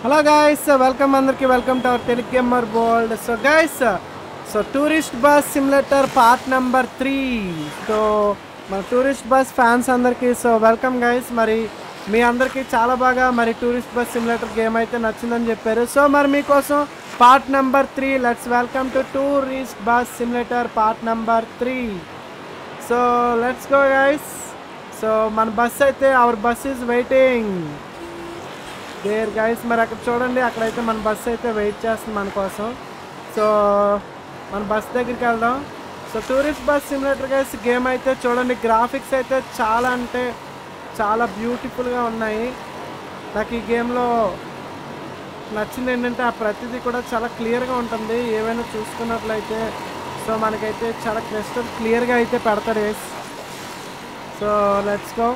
Hello guys welcome అందరికి welcome to our Telugu gamer world so guys so tourist bus simulator part number three so మన tourist bus fans అందరికీ so welcome guys మరి మీ అందరికీ చాలా బాగా మరి టూరిస్ట్ బస్ సిమ్యులేటర్ గేమ్ అయితే నచ్చిందని చెప్పారు సో మరి మీకోసం part number three let's welcome to tourist bus simulator part number three so let's go guys so మన బస్ అయితే our bus is waiting there guys మరి అక్కడ చూడండి అక్కడైతే మన బస్ అయితే వెయిట్ చేస్తుంది మన కోసం సో మన బస్ దగ్గరికి వెళ్దాం so tourist bus simulator guys game అయితే చూడండి గ్రాఫిక్స్ అయితే చాలా అంటే చాలా బ్యూటిఫుల్గా ఉన్నాయి నాకు ఈ గేమ్లో నచ్చింది ఏంటంటే ఆ ప్రతిదీ కూడా చాలా క్లియర్గా ఉంటుంది ఏవైనా చూసుకున్నట్లయితే సో మనకైతే చాలా క్లిస్టర్ క్లియర్గా అయితే పెడతారు guys so let's go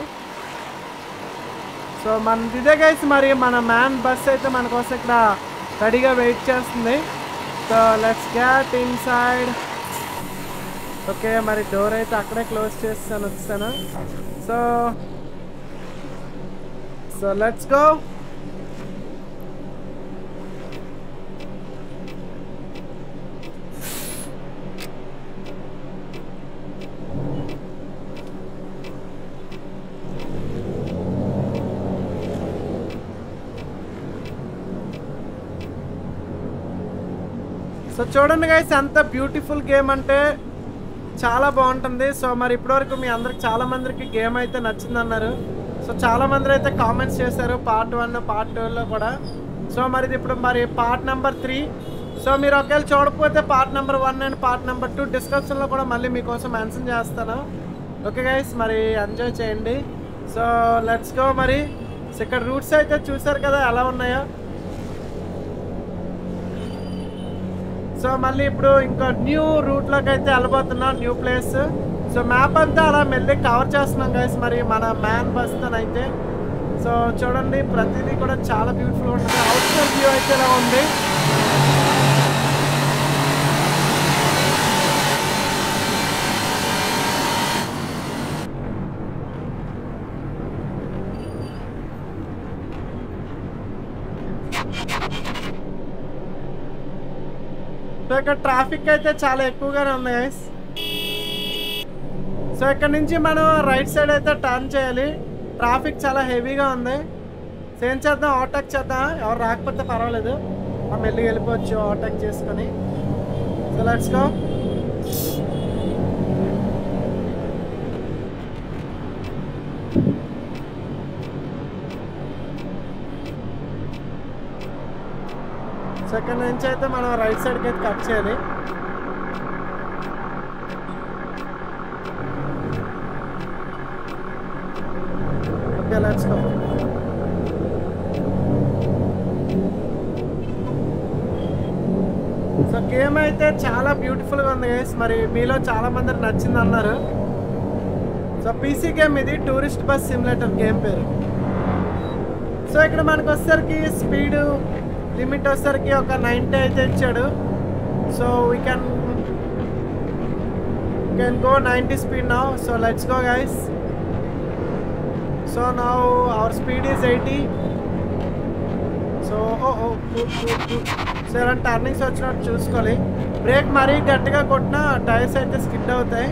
so మన ఇదే గైస్ మరి మన మ్యాన్ బస్ అయితే మన కోసం ఇక్కడ రెడీగా వెయిట్ చేస్తుంది so let's get inside okay మరి డోర్ అయితే అక్కడే క్లోజ్ చేస్తాను వచ్చాను so so let's go so చూడండి గైస్ ఎంత బ్యూటిఫుల్ గేమ్ అంటే చాలా బాగుంటుంది సో మరి ఇప్పటివరకు మీ అందరికి చాలా మందికి గేమ్ అయితే నచ్చింది అన్నారు సో చాలా మంది అయితే కామెంట్స్ చేశారు పార్ట్ వన్ పార్ట్ టూలో కూడా సో మరి ఇది ఇప్పుడు మరి పార్ట్ నెంబర్ త్రీ సో మీరు ఒకవేళ చూడకపోతే part number one and part number two డిస్క్రిప్షన్లో కూడా మళ్ళీ మీకోసం మెన్షన్ చేస్తాను ఓకే గైస్ మరి ఎంజాయ్ చేయండి సో లెట్స్ గో మరి సో ఇక్కడ రూట్స్ అయితే చూసారు కదా ఎలా ఉన్నాయో సో మళ్ళీ ఇప్పుడు ఇంకా న్యూ రూట్లోకి అయితే వెళ్ళబోతున్నాం న్యూ ప్లేస్ సో మ్యాప్ అంతా అలా మెల్లి కవర్ చేస్తున్నాం గైస్ మరి మన మ్యాన్ బస్తోనైతే సో చూడండి ప్రతిదీ కూడా చాలా బ్యూటిఫుల్ ఉంటుంది అవుట్డోర్ వ్యూ అయితే ఇలా ఉంది సో ఇక్కడ ట్రాఫిక్ అయితే చాలా ఎక్కువగానే ఉంది గైస్ సో ఇక్కడ నుంచి మనం రైట్ సైడ్ అయితే టర్న్ చేయాలి ట్రాఫిక్ చాలా హెవీగా ఉంది సో ఏం చేద్దాం ఓవర్టేక్ చేద్దాం ఎవరు రాకపోతే పర్వాలేదు మనం వెళ్ళి వెళ్ళిపోవచ్చు ఓవర్టేక్ చేసుకొని సో లెట్స్ గో సో ఇక్కడ నుంచి అయితే మనం రైట్ సైడ్కి అయితే కట్ చేయాలి okay let's go so game అయితే చాలా బ్యూటిఫుల్గా ఉంది గైస్ మరి మీలో చాలా మంది నచ్చింది అన్నారు సో పీసీ గేమ్ ఇది టూరిస్ట్ బస్ సిమ్యులేటర్ గేమ్ పేరు సో ఇక్కడ మనకు వచ్చేసరికి స్పీడ్ లిమిట్ వచ్చేసరికి ఒక నైంటీ అయితే ఇచ్చాడు so we can can go ninety speed now so let's go guys so now our speed is eighty so oh oh so ఇలా టర్నింగ్స్ వచ్చినట్టు చూసుకోవాలి బ్రేక్ మరీ గట్టిగా కొట్టినా టైర్స్ అయితే స్కిడ్ అవుతాయి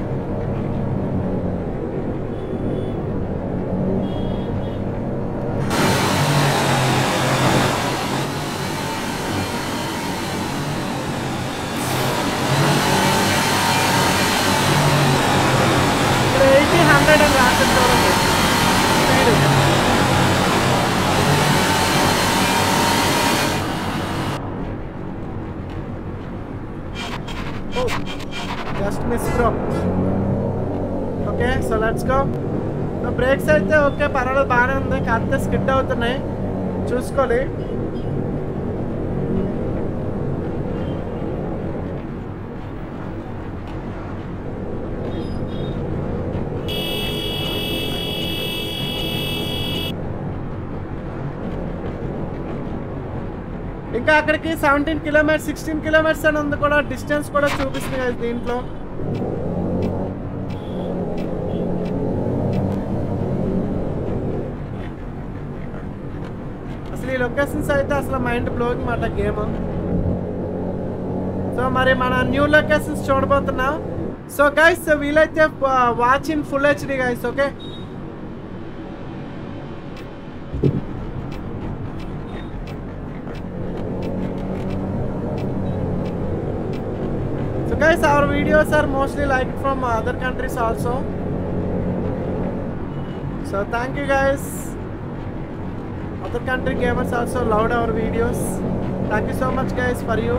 ఇక్కడ ఎయిటీ హండ్రెడ్ అని రాసింది చూడండి speed just miss bro okay so let's go so brakes అయితే ఓకే పర్వాలేదు బాగానే ఉంది కాకపోతే స్కిడ్ అవుతున్నాయి చూసుకోవాలి ఇంకా అక్కడికి సెవెంటీన్ కిలోమీటర్స్ సిక్స్టీన్ కిలోమీటర్స్ అని ఉంది కూడా డిస్టెన్స్ కూడా చూపిస్తుంది కదా దీంట్లో అసలు ఈ లొకేషన్స్ అయితే అసలు మైండ్ బ్లోయింగ్ మాట గేమ్ సో మరి మన న్యూ లొకేషన్స్ చూడబోతున్నాం సో గైస్ వీలైతే watch in full HD guys okay So guys, our videos are mostly liked from other countries also. So thank you guys. Other country gamers also loved our videos. Thank you so much guys for you.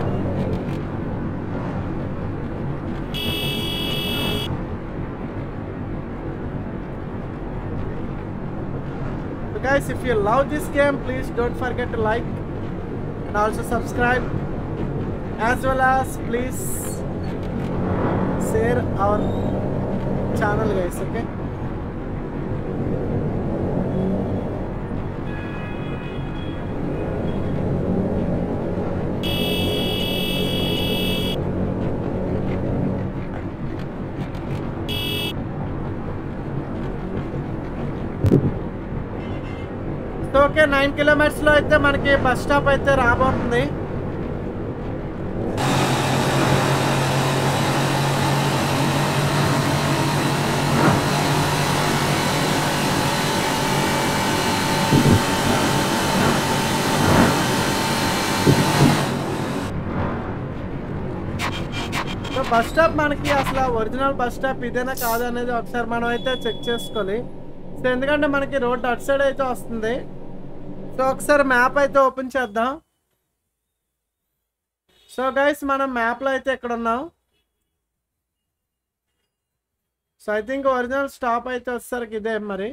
So guys, if you love this game, please don't forget to like and also subscribe as well as please share our channel guys okay so okay nine కిలోమీటర్స్లో అయితే మనకి bus stop అయితే రాబోతుంది so bus stop మనకి అసలు original bus stop ఇదేనా కాదా అనేది ఒకసారి మనం అయితే చెక్ చేసుకోవాలి సో ఎందుకంటే మనకి రోడ్ అటు సైడ్ అయితే వస్తుంది సో ఒకసారి మ్యాప్ అయితే ఓపెన్ చేద్దాం సో గైస్ మనం మ్యాప్లో అయితే ఇక్కడ ఉన్నాం so I think original stop అయితే వచ్చేసరికి ఇదే మరి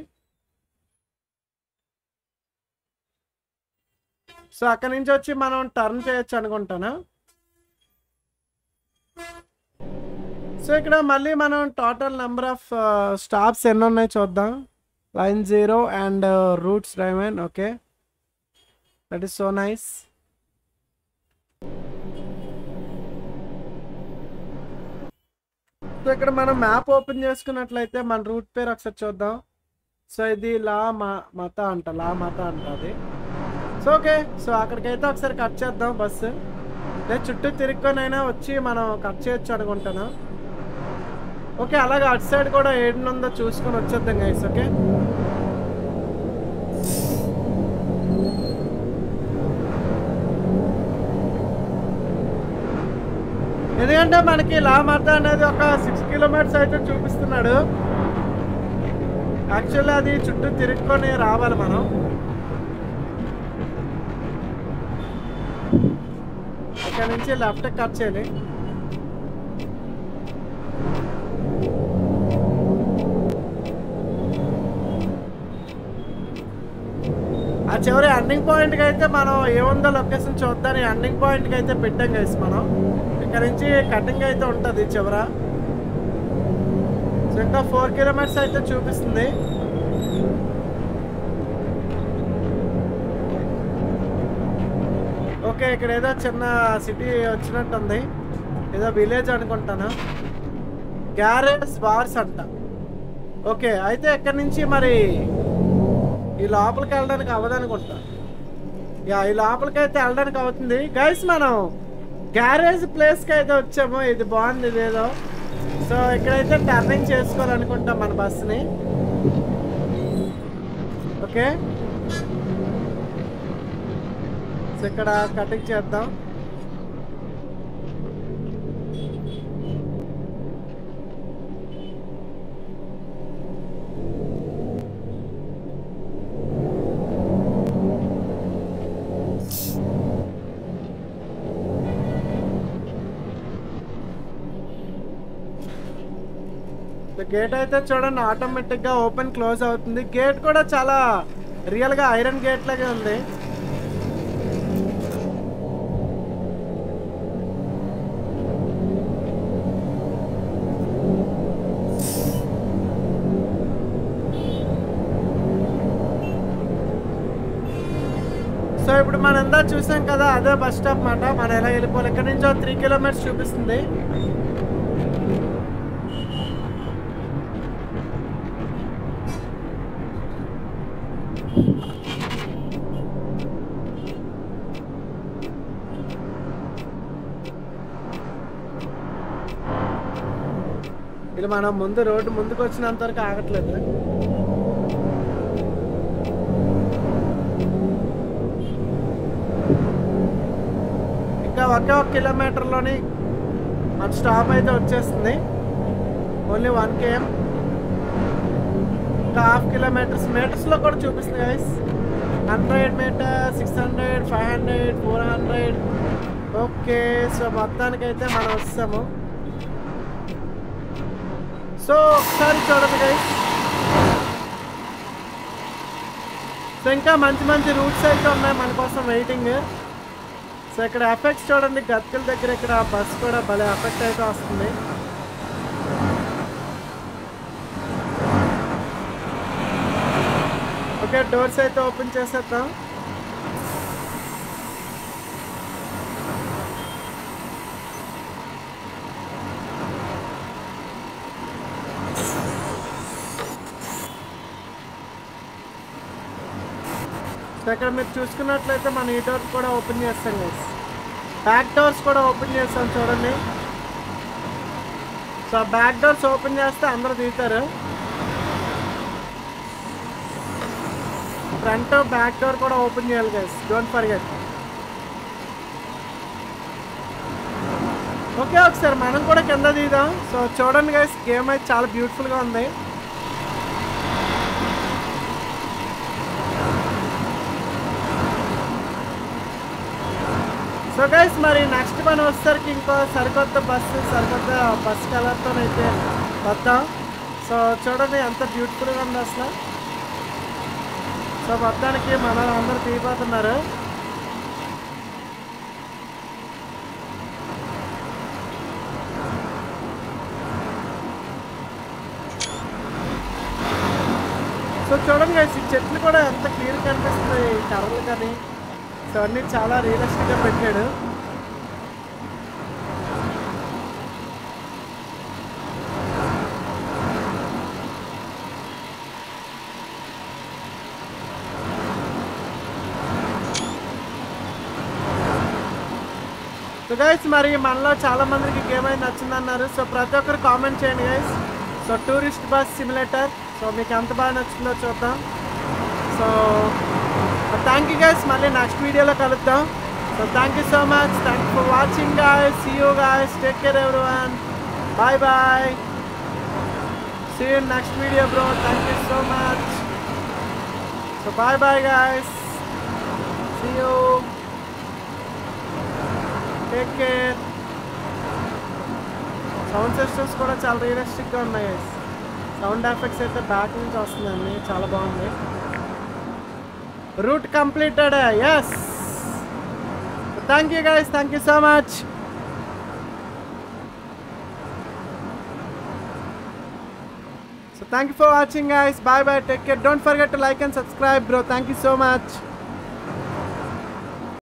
సో అక్కడి నుంచి వచ్చి మనం టర్న్ చేయొచ్చు అనుకుంటాను సో ఇక్కడ మళ్ళీ మనం టోటల్ నెంబర్ ఆఫ్ స్టాప్స్ ఎన్ని ఉన్నాయి చూద్దాం line zero and routes diamond okay that is so nice so ఇక్కడ మనం మ్యాప్ ఓపెన్ చేసుకున్నట్లయితే మన రూట్ పేరు ఒకసారి చూద్దాం సో ఇది లా మా మత అంట లా మత అంట అది సో ఓకే సో అక్కడికైతే ఒకసారి కట్ చేద్దాం బస్సు లేదు చుట్టూ తిరుక్కొనైనా వచ్చి మనం కట్ చేయొచ్చు అనుకుంటాను ఓకే అలాగే అటు సైడ్ కూడా ఏడునుందో చూసుకొని వచ్చేద్దాం గైస్ ఓకే ఎందుకంటే మనకి లామర్ద అనేది ఒక సిక్స్ కిలోమీటర్స్ అయితే చూపిస్తున్నాడు యాక్చువల్లీ అది చుట్టూ తిరుక్కొని రావాలి మనం ఇక్కడ నుంచి లెఫ్ట్ కట్ చేయాలి ఆ చివరి ఎండింగ్ పాయింట్కి అయితే మనం ఏముందో లొకేషన్ చూద్దాం ఎండింగ్ పాయింట్కి అయితే పెట్టాం గైస్ మనం ఇక్కడ నుంచి కటింగ్ అయితే ఉంటుంది చివర సో ఇంకా ఫోర్ కిలోమీటర్స్ అయితే చూపిస్తుంది ఓకే ఇక్కడ ఏదో చిన్న సిటీ వచ్చినట్టుంది ఏదో విలేజ్ అనుకుంటాను గ్యారేజ్ బార్స్ అంట ఓకే అయితే ఇక్కడ నుంచి మరి ఈ లోపలికి వెళ్ళడానికి అవ్వదనుకుంటా యా ఈ లోపలికి అయితే వెళ్ళడానికి అవుతుంది గైస్ మనం గ్యారేజ్ ప్లేస్కి అయితే వచ్చాము ఇది బాగుంది ఇదేదో సో ఇక్కడైతే టర్నింగ్ చేసుకోవాలనుకుంటాం మన బస్సుని ఓకే సో ఇక్కడ కటింగ్ చేద్దాం గేట్ అయితే చూడండి ఆటోమేటిక్ గా ఓపెన్ క్లోజ్ అవుతుంది గేట్ కూడా చాలా రియల్ గా ఐరన్ గేట్ లాగే ఉంది సో ఇప్పుడు మనం ఎందా చూసాం కదా అదే బస్ స్టాప్ మాట మనం ఎలా వెళ్ళిపోవాలి ఇక్కడ నుంచి త్రీ కిలోమీటర్స్ చూపిస్తుంది మనం ముందు రోడ్డు ముందుకు వచ్చినంత వరకు ఆగట్లేదు ఇంకా ఒకే ఒక కిలోమీటర్లోని మన స్టాప్ అయితే వచ్చేస్తుంది ఓన్లీ వన్ కేఎం ఇంకా హాఫ్ కిలోమీటర్స్ మీటర్స్లో కూడా చూపిస్తుంది guys hundred metre six hundred five hundred four hundred okay so మొత్తానికైతే మనం వస్తాము సో ఒకసారి చూడండి గైస్ సో ఇంకా మంచి మంచి రూట్స్ అయితే ఉన్నాయి మన కోసం వెయిటింగ్ సో ఇక్కడ ఎఫెక్ట్స్ చూడండి గత్తుల దగ్గర ఇక్కడ బస్ కూడా భలే ఎఫెక్ట్ అయితే వస్తుంది ఓకే డోర్స్ అయితే ఓపెన్ చేసేద్దాం సో ఇక్కడ మీరు చూసుకున్నట్లయితే మనం ఈ డోర్ కూడా ఓపెన్ చేస్తాం గైస్ బ్యాక్ డోర్స్ కూడా ఓపెన్ చేస్తాం చూడండి సో బ్యాక్ డోర్స్ ఓపెన్ చేస్తే అందరూ దిగుతారు ఫ్రంట్ బ్యాక్ డోర్ కూడా ఓపెన్ చేయాలి గైస్ డోంట్ ఫర్గెట్ ఓకే ఒకసారి మనం కూడా కింద దిగుదాం సో చూడండి గైస్ గేమ్ అయితే చాలా బ్యూటిఫుల్గా ఉంది సో గైస్ మరి నెక్స్ట్ మనం వచ్చేసరికి ఇంకో సరికొత్త బస్సు సరికొత్త బస్ కలర్తో అయితే వద్దాం సో చూడండి ఎంత బ్యూటిఫుల్గా ఉంది అసలు సో మొత్తానికి మన అందరూ తీయబోతున్నారు సో చూడండి guys, ఈ చెట్లు కూడా ఎంత క్లియర్ కనిపిస్తుంది ఈ కర్రలు కానీ సో అన్ని చాలా రియలిస్టిక్గా పెట్టాడు సో గైస్ మరి మనలో చాలా మందికి గేమ్ అయితే నచ్చిందన్నారు సో ప్రతి ఒక్కరు కామెంట్ చేయండి guys so tourist bus simulator so మీకు ఎంత బాగా నచ్చిందో చూద్దాం సో థ్యాంక్ యూ గైస్ మళ్ళీ నెక్స్ట్ వీడియోలో కలుద్దాం so thank you so much thank for watching guys see you guys take care ఎవరి one bye bye see you next video bro thank you so much so bye bye guys see you take care sound systems కూడా చాలా రియలిస్టిక్గా ఉన్నాయి sound effects అయితే back నుంచి వస్తుందండి చాలా బాగుంది route completed yes thank you guys thank you so much so thank you for watching guys bye bye take care don't forget to like and subscribe bro thank you so much